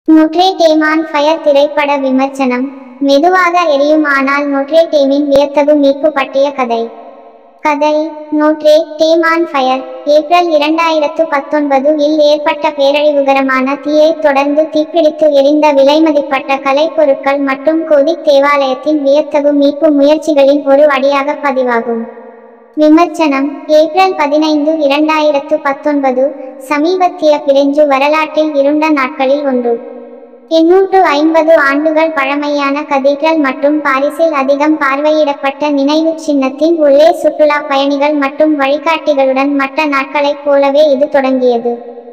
நொட்ரே dam on fire திரைப்பட விமர்சனம் மெதுவாக எரியும் ஆனால் நொட்ரே டேமின் வியத்தகு மீட்பு பற்றிய கதை கதை Notre Dame on fire April இரண்டாயிரத்து பத்தொன்பது இல் ஏற்பட்ட பேரழிவுகரமான தீயைத் தொடர்ந்து தீப்பிடித்து எரிந்த விலைமதிப்பட்ட கலைப்பொருட்கள் மற்றும் கோதிக் தேவாலயத்தின் வியத்தகு மீட்பு முயற்சிகளின் ஒரு அடியாக பதிவாகும் விமர்சனம் ஏப்ரல் பதினைந்து இரண்டாயிரத்து பத்தொன்பது சமீபத்திய பிரெஞ்சு வரலாற்றில் இருண்ட நாட்களில் ஒன்று எண்ணூற்று ஐம்பது ஆண்டுகள் பழமையான கதீட்ரல் மற்றும் பாரிஸில் அதிகம் பார்வையிடப்பட்ட நினைவுச் சின்னத்தின் உள்ளே சுற்றுலா பயணிகள் மற்றும் வழிகாட்டிகளுடன் மற்ற நாட்களைப் போலவே இது தொடங்கியது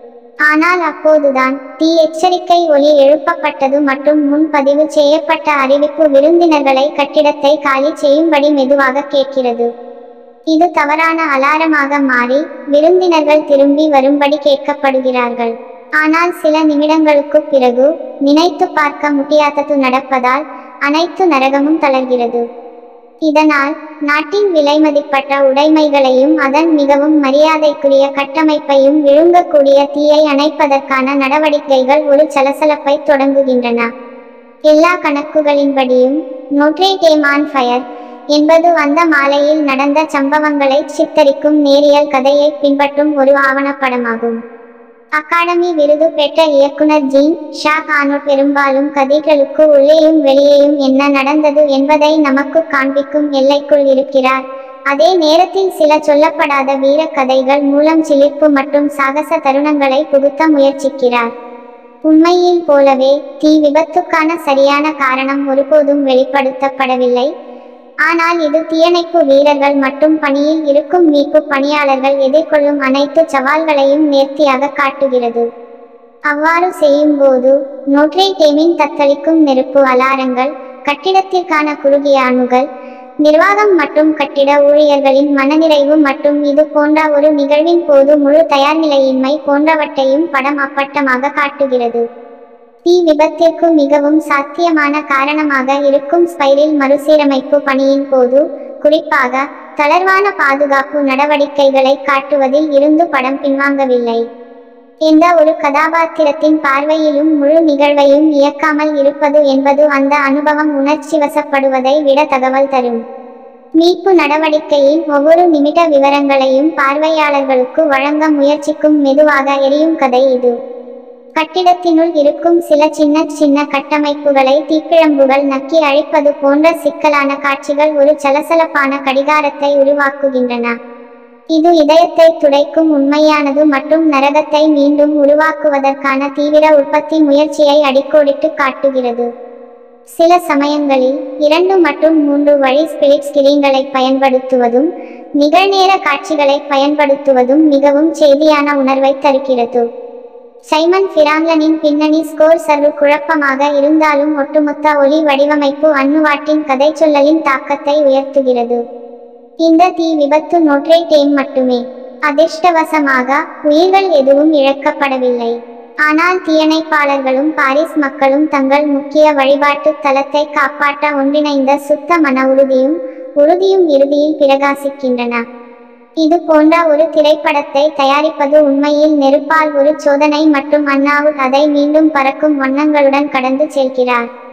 ஆனால் அப்போதுதான் தீ எச்சரிக்கை ஒலி எழுப்பப்பட்டது மற்றும் முன்பதிவு செய்யப்பட்ட அறிவிப்பு விருந்தினர்களை கட்டிடத்தை காலி செய்யும்படி மெதுவாக கேட்கிறது இது தவறான அலாரமாக மாறி விருந்தினர்கள் திரும்பி வரும்படி கேட்கப்படுகிறார்கள் ஆனால் சில நிமிடங்களுக்குப் பிறகு நினைத்து பார்க்க முடியாதது நடப்பதால் அனைத்து நரகமும் தளர்கிறது இதனால் நாட்டின் விலைமதிப்பட்ட உடைமைகளையும் அதன் மிகவும் மரியாதைக்குரிய கட்டமைப்பையும் விழுங்கக்கூடிய தீயை அணைப்பதற்கான நடவடிக்கைகள் ஒரு சலசலப்பை தொடங்குகின்றன எல்லா கணக்குகளின்படியும் நோட்ரே டேம் ஆன் ஃபயர் என்பது அந்த மாலையில் நடந்த சம்பவங்களை சித்தரிக்கும் நேரியல் கதையை பின்பற்றும் ஒரு ஆவணப்படமாகும் அகாடமி விருது பெற்ற இயக்குனர் ஜீன் ஷா கானோ பெரும்பாலும் கதீட்ரலுக்கு உள்ளேயும் வெளியேயும் என்ன நடந்தது என்பதை நமக்கு காண்பிக்கும் எல்லைக்குள் இருக்கிறார் அதே நேரத்தில் சில சொல்லப்படாத வீர கதைகள் மூலம் சிலிர்ப்பு மற்றும் சாகச தருணங்களை புகுத்த முயற்சிக்கிறார் உண்மையில் போலவே தீ விபத்துக்கான சரியான காரணம் ஒருபோதும் வெளிப்படுத்தப்படவில்லை ஆனால் இது தீயணைப்பு வீரர்கள் மற்றும் பணியில் இருக்கும் மீட்பு பணியாளர்கள் எதிர்கொள்ளும் அனைத்து சவால்களையும் நேர்த்தியாக காட்டுகிறது அவ்வாறு செய்யும்போது நோட்ரே டேமின் தத்தளிக்கும் நெருப்பு அலாரங்கள் கட்டிடத்திற்கான குறுகிய அணுகல் நிர்வாகம் மற்றும் கட்டிட ஊழியர்களின் மனநிறைவு மற்றும் இது போன்ற ஒரு நிகழ்வின் போது முழு தயார்நிலையின்மை போன்றவற்றையும் படம் அப்பட்டமாக காட்டுகிறது தீ விபத்திற்கு மிகவும் சாத்தியமான காரணமாக இருக்கும் ஸ்பைரில் மறுசீரமைப்பு பணியின் போது குறிப்பாக தளர்வான பாதுகாப்பு நடவடிக்கைகளை காட்டுவதில் இருந்து படம் பின்வாங்கவில்லை எந்த ஒரு கதாபாத்திரத்தின் பார்வையிலும் முழு நிகழ்வையும் இயக்காமல் இருப்பது என்பது அந்த அனுபவம் உணர்ச்சி வசப்படுவதை விட தகவல் தரும் மீட்பு நடவடிக்கையின் ஒவ்வொரு நிமிட விவரங்களையும் பார்வையாளர்களுக்கு வழங்க முயற்சிக்கும் மெதுவாக எரியும் கதை இது கட்டிடத்தினுள் இருக்கும் சில சின்ன சின்ன கட்டமைப்புகளை தீப்பிழம்புகள் நக்கி அழிப்பது போன்ற சிக்கலான காட்சிகள் ஒரு சலசலப்பான கடிகாரத்தை உருவாக்குகின்றன இது இதயத்தை துடைக்கும் உண்மையானது மற்றும் நரகத்தை மீண்டும் உருவாக்குவதற்கான தீவிர உற்பத்தி முயற்சியை அடிக்கோடிட்டு காட்டுகிறது சில சமயங்களில் இரண்டு மற்றும் மூன்று வழி ஸ்பிரிட் ஸ்கிரீன்களை பயன்படுத்துவதும் நிகழ்நேர காட்சிகளை பயன்படுத்துவதும் மிகவும் செய்தியான உணர்வை தருகிறது சைமன் ஃபிராங்லனின் பின்னணி ஸ்கோர் சர்வு குழப்பமாக இருந்தாலும் ஒட்டுமொத்த ஒலி வடிவமைப்பு அன்னுவாட்டின் கதைச்சொல்லலின் தாக்கத்தை உயர்த்துகிறது இந்த தீ விபத்து நோட்ரே டேம் மட்டுமே அதிர்ஷ்டவசமாக உயிர்கள் எதுவும் இழக்கப்படவில்லை ஆனால் தீயணைப்பாளர்களும் பாரிஸ் மக்களும் தங்கள் முக்கிய வழிபாட்டு தலத்தை காப்பாற்ற ஒன்றிணைந்த சுத்த மன உறுதியும் உறுதியும் இறுதியில் பிரகாசிக்கின்றன இது போன்ற ஒரு திரைப்படத்தை தயாரிப்பது உண்மையில் நெருப்பால் ஒரு சோதனை மற்றும் அண்ணாவுட் அதை மீண்டும் பறக்கும் வண்ணங்களுடன் கடந்து செல்கிறார்